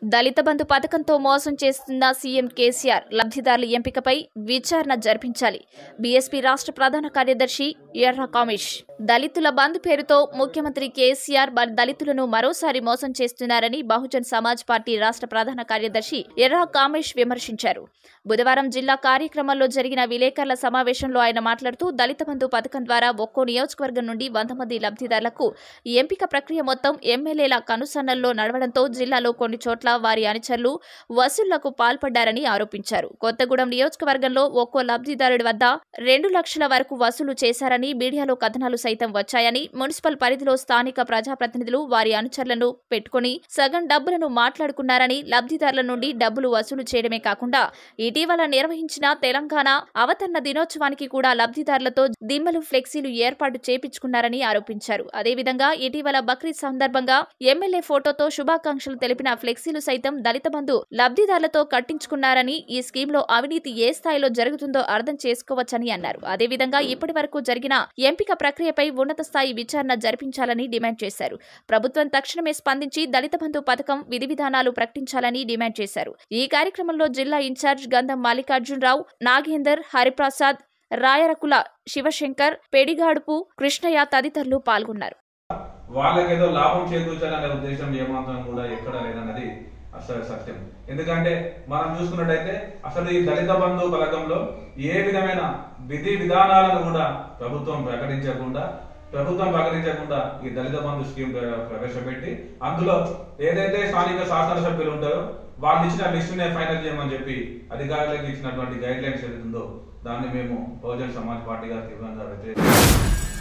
దళిత బంధు పథకంతో మోసం చేస్తున్న సీఎం కేసీఆర్ లబ్ధిదారుల ఎంపికపై విచారణ జరిపించాలి బీఎస్పీ రాష్ట్ర ప్రధాన కార్యదర్శి ఎర్ర కామేష్ దళితుల బంధు పేరుతో ముఖ్యమంత్రి కేసీఆర్ మరి దళితులను మరోసారి మోసం చేస్తున్నారని బహుజన్ సమాజ్ పార్టీ రాష్ట్ర ప్రధాన కార్యదర్శి ఎర్ర కామేష్ విమర్శించారు బుధవారం జిల్లా కార్యక్రమంలో జరిగిన విలేకరుల సమావేశంలో ఆయన మాట్లాడుతూ దళిత బంధు పథకం ద్వారా ఒక్కో నియోజకవర్గం నుండి వంద మంది లబ్ధిదారులకు ఎంపిక ప్రక్రియ మొత్తం ఎమ్మెల్యేల కనుసన్నల్లో నడవడంతో జిల్లాలో కొన్ని చోట్ల వారి అనుచరులు వసూళ్లకు పాల్పడ్డారని ఆరోపించారు కొత్తగూడెం నియోజకవర్గంలో ఒక్కో లబ్ధిదారుడి వద్ద రెండు లక్షల వరకు వసూలు చేశారని మీడియాలో కథనాలు సైతం వచ్చాయని మున్సిపల్ పరిధిలో స్థానిక ప్రజాప్రతినిధులు వారి అనుచరులను పెట్టుకుని సగం డబ్బులను మాట్లాడుకున్నారని లబ్ధిదారుల నుండి డబ్బులు వసూలు చేయడమే కాకుండా ఇటీవల నిర్వహించిన తెలంగాణ అవతరణ దినోత్సవానికి కూడా లబ్ధిదారులతో దిమ్మలు ఫ్లెక్సీలు ఏర్పాటు చేపించుకున్నారని ఆరోపించారు అదేవిధంగా ఇటీవల బక్రీద్ సందర్భంగా ఎమ్మెల్యే ఫోటోతో శుభాకాంక్షలు తెలిపిన ఫ్లెక్సీలు సైతం దళిత బంధు లబ్ధిదారులతో కట్టించుకున్నారని ఈ స్కీమ్ లో అవినీతి ఏ స్థాయిలో జరుగుతుందో అర్థం చేసుకోవచ్చని అన్నారు అదేవిధంగా ఇప్పటి వరకు జరిగిన ఎంపిక ప్రక్రియపై ఉన్నత స్థాయి విచారణ జరిపించాలని డిమాండ్ చేశారు ప్రభుత్వం తక్షణమే స్పందించి దళిత బంధు పథకం విధి విధానాలు ప్రకటించాలని డిమాండ్ చేశారు ఈ కార్యక్రమంలో జిల్లా ఇన్ఛార్జ్ గంధం మల్లికార్జునరావు నాగేందర్ హరిప్రసాద్ రాయరకుల శివశంకర్ పెడిగాడుపు కృష్ణయ్య తదితరులు పాల్గొన్నారు వాళ్ళకేదో లాభం చేకూర్చాలనే ఉద్దేశం ఏమాత్రం కూడా ఎక్కడ లేదన్నది అసలు సత్యం ఎందుకంటే మనం చూసుకున్నట్టయితే అసలు ఈ దళిత బంధు పథకంలో ఏ విధమైన విధి విధానాలను కూడా ప్రభుత్వం ప్రకటించకుండా ప్రభుత్వం ప్రకటించకుండా ఈ దళిత బంధు స్కీమ్ ప్ర- ప్రవేశపెట్టి అందులో ఏదైతే స్థానిక శాసనసభ్యులు ఉంటారో వాళ్ళు ఇచ్చిన లిస్టునే ఫైనల్ చేయమని చెప్పి అధికారులకు ఇచ్చినటువంటి గైడ్ లైన్స్ ఏదైతుందో దాన్ని మేము బహుజన్ సమాజ్ పార్టీగా తీవ్రంగా వ్యతిరేకిస్తాం